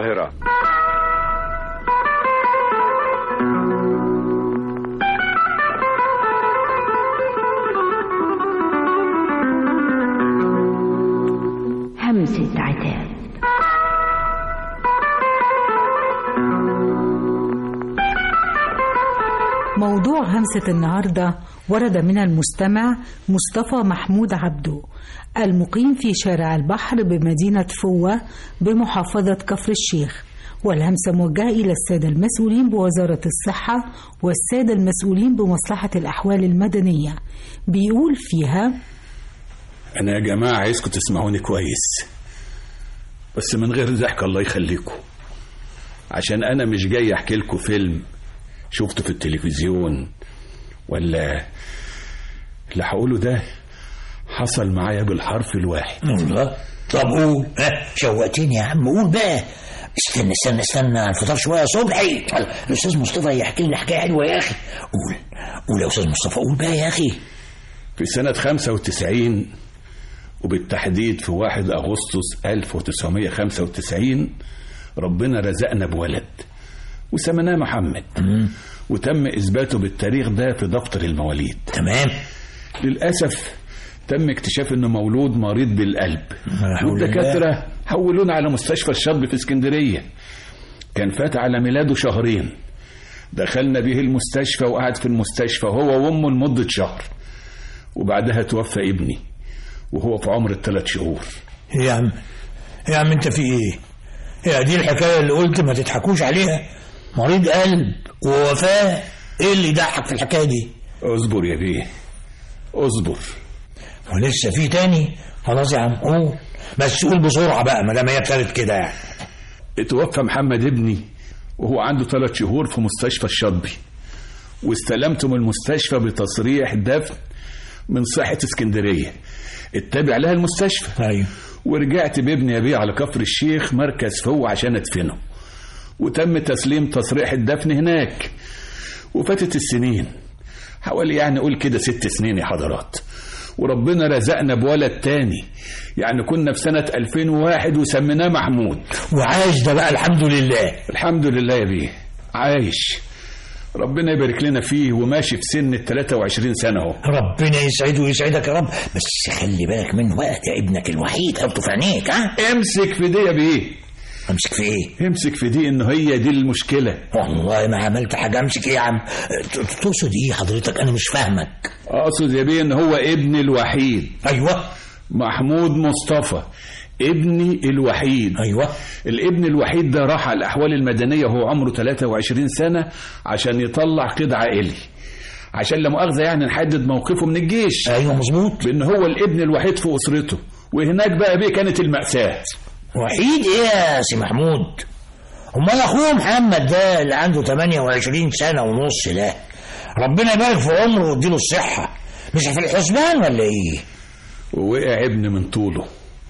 القاهرة همسة عتاب موضوع همسة النهاردة ورد من المستمع مصطفى محمود عبدو المقيم في شارع البحر بمدينة فوة بمحافظة كفر الشيخ والهمسة موجهة إلى السادة المسؤولين بوزارة الصحة والسادة المسؤولين بمصلحة الأحوال المدنية بيقول فيها أنا يا جماعة عايزكم تسمعوني كويس بس من غير ضحك الله يخليكم عشان أنا مش جاي أحكي لكم فيلم شفته في التلفزيون ولا اللي هقوله ده حصل معايا بالحرف الواحد الله طب قول ها شوقتني يا عم قول بقى استنى استنى استنى الفطار شويه يا صبحي الاستاذ مصطفى يحكي لنا حكايه حلوه يا اخي قول قول يا استاذ مصطفى قول بقى يا اخي في سنة 95 وبالتحديد في 1 أغسطس 1995 ربنا رزقنا بولد وسميناه محمد وتم إثباته بالتاريخ ده في دفتر المواليد تمام للأسف تم اكتشاف انه مولود مريض بالقلب حول والدكاترة حولونا على مستشفى الشرب في اسكندرية كان فات على ميلاده شهرين دخلنا بيه المستشفى وقعد في المستشفى هو وامه لمدة شهر وبعدها توفى ابني وهو في عمر الثلاث شهور يا عم يا عم انت في ايه يا دي الحكايه اللي قلت ما تضحكوش عليها مريض قلب ووفاه ايه اللي يضحك في الحكايه دي اصبر يا بيه اصبر ولسه في تاني خلاص يا عم قول بس قول بسرعه بقى ما دام هي ابتدت كده يعني اتوفى محمد ابني وهو عنده ثلاث شهور في مستشفى الشطبي واستلمته من المستشفى بتصريح دفن من صحة اسكندرية اتبع لها المستشفى ايوه ورجعت بابني ابيه على كفر الشيخ مركز فو عشان ادفنه وتم تسليم تصريح الدفن هناك وفاتت السنين حوالي يعني قول كده ست سنين يا حضرات وربنا رزقنا بولد تاني يعني كنا في سنة 2001 وسميناه محمود وعايش ده بقى الحمد لله الحمد لله يا بيه عايش ربنا يبارك لنا فيه وماشي في سن ال 23 سنة اهو ربنا يسعده ويسعدك يا رب بس خلي بالك منه بقى ده ابنك الوحيد حطه في عينيك ها امسك في دي يا بيه امسك في ايه امسك في دي ان هي دي المشكلة والله ما عملت حاجه امسك ايه يا عم ت- تقصد ايه حضرتك انا مش فاهمك اقصد يا بيه ان هو ابني الوحيد ايوه محمود مصطفى ابني الوحيد ايوه الابن الوحيد ده راح على الأحوال المدنية وهو عمره 23 سنة عشان يطلع قيد عائلي عشان لا مؤاخذة يعني نحدد موقفه من الجيش ايوه مظبوط بأن هو الابن الوحيد في أسرته وهناك بقى بيه كانت المأساة وحيد ايه يا سي محمود امال اخوه محمد ده اللي عنده 28 سنه ونص ده ربنا يبارك في عمره ويديله الصحه مش في الحسبان ولا ايه ووقع ابن من طوله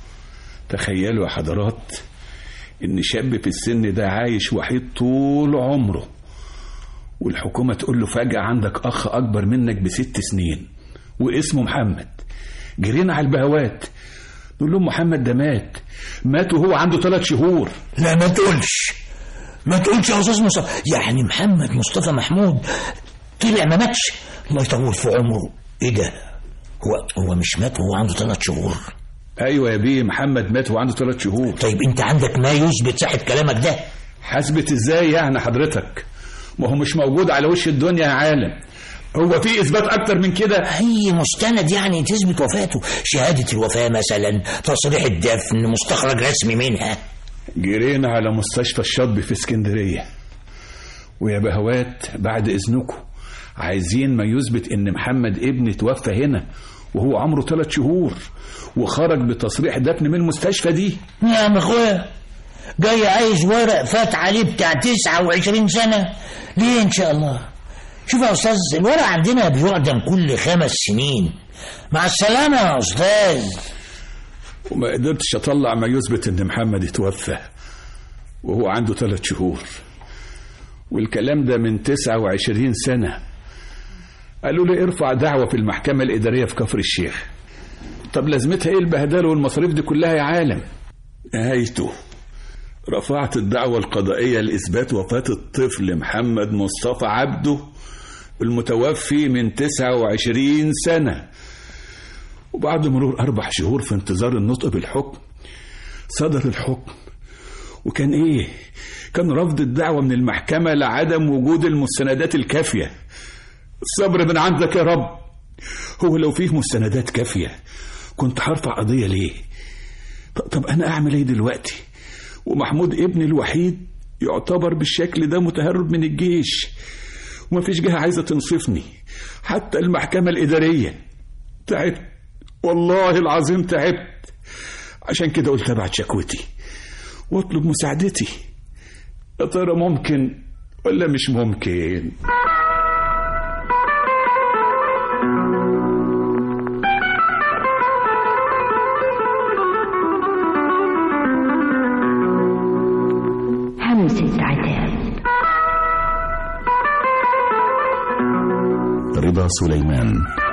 تخيلوا يا حضرات ان شاب في السن ده عايش وحيد طول عمره والحكومة تقول له فجأة عندك أخ أكبر منك بست سنين واسمه محمد جرينا على البهوات نقول لهم محمد ده مات مات وهو عنده ثلاث شهور لا ما تقولش ما تقولش يا استاذ مصطفى يعني محمد مصطفى محمود طلع ما ماتش الله يطول في عمره ايه ده هو هو مش مات وهو عنده ثلاث شهور أيوة يا بيه محمد مات وهو عنده ثلاث شهور طيب انت عندك ما يثبت صحه كلامك ده حسبت ازاي يعني حضرتك ما هو مش موجود على وش الدنيا يا عالم هو في اثبات اكتر من كده اي مستند يعني تثبت وفاته شهاده الوفاه مثلا تصريح الدفن مستخرج رسمي منها جرينا على مستشفى الشطب في اسكندرية ويا بهوات بعد إذنكم عايزين ما يثبت إن محمد ابني توفى هنا وهو عمره ثلاث شهور وخرج بتصريح دفن من المستشفى دي يا عم اخويا جاي عايز ورق فات عليه بتاع 29 سنه ليه ان شاء الله شوف يا استاذ الورق عندنا بيعدم كل خمس سنين مع السلامه يا استاذ وما قدرتش أطلع ما يثبت إن محمد اتوفى وهو عنده ثلاث شهور والكلام ده من 29 سنة قالوا لي ارفع دعوة في المحكمة الإدارية في كفر الشيخ طب لازمتها ايه البهدله والمصاريف دي كلها يا عالم نهايته رفعت الدعوة القضائية لإثبات وفاة الطفل محمد مصطفى عبده المتوفي من 29 سنة وبعد مرور أربع شهور في انتظار النطق بالحكم صدر الحكم وكان إيه؟ كان رفض الدعوة من المحكمة لعدم وجود المستندات الكافية الصبر من عندك يا رب هو لو فيه مستندات كافية كنت هرفع قضية ليه؟ طب أنا أعمل إيه دلوقتي؟ ومحمود ابني الوحيد يعتبر بالشكل ده متهرب من الجيش ومفيش جهة عايزة تنصفني حتى المحكمة الإدارية تعبت والله العظيم تعبت عشان كده قلت ابعت شكوتي واطلب مساعدتي يا ترى ممكن ولا مش ممكن همسة عتاب رضا سليمان